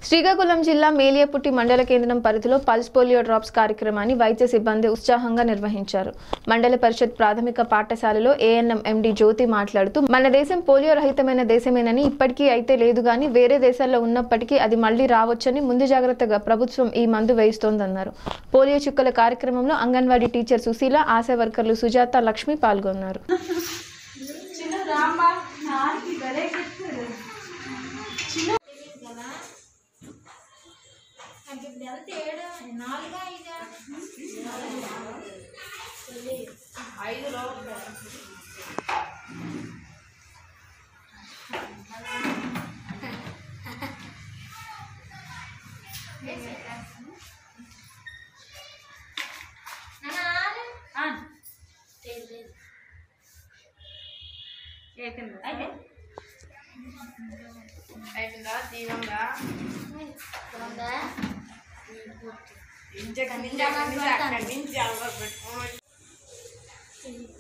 శ్రీకాకుళం జిల్లా మేలియపుట్టి మండల కేంద్రం పరిధిలో పల్స్ పోలియో డ్రాప్స్ కార్యక్రమాన్ని వైద్య సిబ్బంది ఉత్సాహంగా నిర్వహించారు మండల పరిషత్ ప్రాథమిక పాఠశాలలో ఏఎన్ఎం ఎండి జ్యోతి మాట్లాడుతూ మన దేశం పోలియో రహితమైన దేశమేనని ఇప్పటికీ అయితే లేదు గాని వేరే దేశాల్లో ఉన్నప్పటికీ అది మళ్లీ రావచ్చని ముందు జాగ్రత్తగా ప్రభుత్వం ఈ మందు వేయిస్తోందన్నారు పోలియో చుక్కల కార్యక్రమంలో అంగన్వాడీ టీచర్ సుశీల ఆశా వర్కర్లు సుజాత లక్ష్మి పాల్గొన్నారు అయిపోయిందా దీవంగా ఇంజక్ నుంచి అక్కడి నుంచి అక్కడి నుంచి అవ్వ పెట్టుకోమని